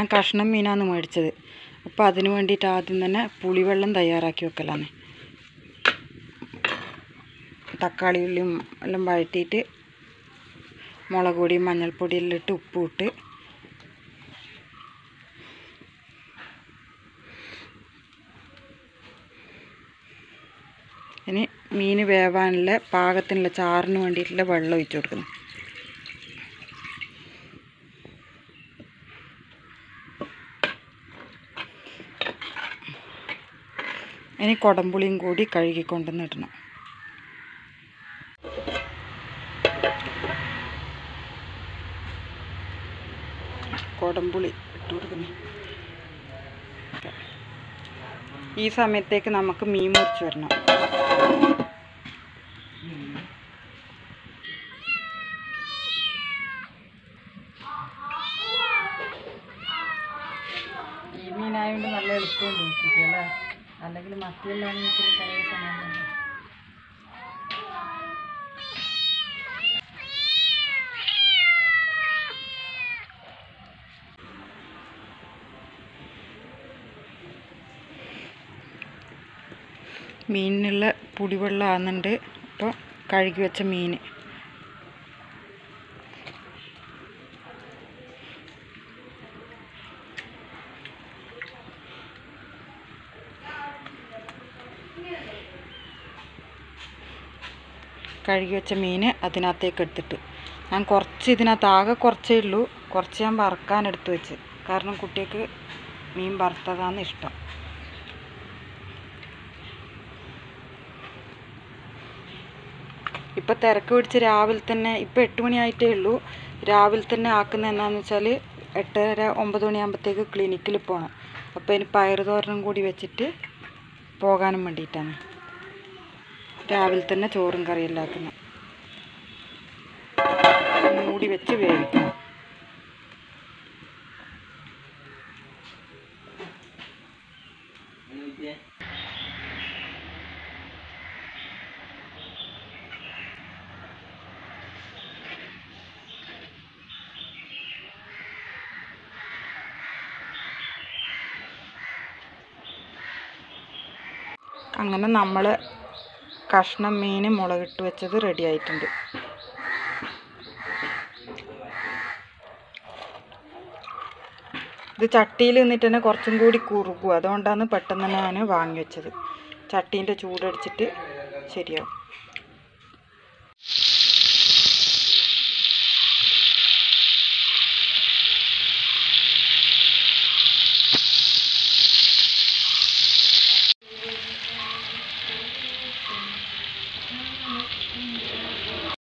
ഞാൻ കഷ്ണം മീനാണ് മേടിച്ചത് അപ്പോൾ അതിന് വേണ്ടിയിട്ട് ആദ്യം തന്നെ പുളിവെള്ളം തയ്യാറാക്കി വെക്കലാണ് തക്കാളി ഉള്ളിയും എല്ലാം വഴറ്റിയിട്ട് മുളക് പൊടിയും മഞ്ഞൾപ്പൊടിയും എല്ലാം ഇട്ട് ഉപ്പും ഇട്ട് ഇനി മീൻ വേവാനുള്ള പാകത്തിനുള്ള ചാറിന് വേണ്ടിയിട്ടുള്ള വെള്ളം ഒഴിച്ചു കൊടുക്കുന്നു ഇനി കുടംപുളിയും കൂടി കഴുകി കൊണ്ടുവന്ന് ഇടണം കുടംപുളി ഇട്ട് കൊടുക്കുന്നു ഈ സമയത്തേക്ക് നമുക്ക് മീൻ മുറിച്ച് വരണം ഈ മീനായതുകൊണ്ട് നല്ല എളുപ്പമുണ്ട് നോക്കിയിട്ടല്ലേ അല്ലെങ്കിൽ മത്തിയെല്ലാണെങ്കിൽ കുറേ സമയം വേണം. മീനിനുള്ള പുളിവെള്ളം ആകുന്നുണ്ട് അപ്പോൾ കഴുകി വെച്ച മീൻ കഴുകി വെച്ച മീൻ അതിനകത്തേക്ക് എടുത്തിട്ട് ഞാൻ കുറച്ച് ഇതിനകത്ത് ആകെ കുറച്ചേ ഉള്ളൂ കുറച്ച് ഞാൻ വറുക്കാൻ എടുത്ത് വെച്ച് കാരണം കുട്ടിക്ക് മീൻ വറുത്തതാണ് ഇഷ്ടം ഇപ്പം തിരക്ക് പിടിച്ച് രാവിലെ തന്നെ ഇപ്പം എട്ട് മണിയായിട്ടേ ഉള്ളൂ രാവിലെ തന്നെ ആക്കുന്നത് എന്നാന്ന് വെച്ചാൽ എട്ടര ഒമ്പത് മണിയാകുമ്പോഴത്തേക്ക് ക്ലിനിക്കിൽ പോകണം അപ്പോൾ ഇനി പയറ് തോരനും കൂടി വെച്ചിട്ട് പോകാനും വേണ്ടിയിട്ടാണ് രാവിലെ തന്നെ ചോറും കറിയെല്ലാം ആക്കുന്നത് മൂടി വെച്ച് വേവിക്കണം അങ്ങനെ നമ്മൾ കഷ്ണം മീൻ മുളകിട്ട് വെച്ചത് റെഡി ആയിട്ടുണ്ട് ഇത് ചട്ടിയിൽ നിന്നിട്ട് തന്നെ കുറച്ചും കൂടി കുറുകും അതുകൊണ്ടാണ് പെട്ടെന്ന് തന്നെ ഞാൻ വാങ്ങി വെച്ചത് ചട്ടീൻ്റെ ചൂടടിച്ചിട്ട് ശരിയാവും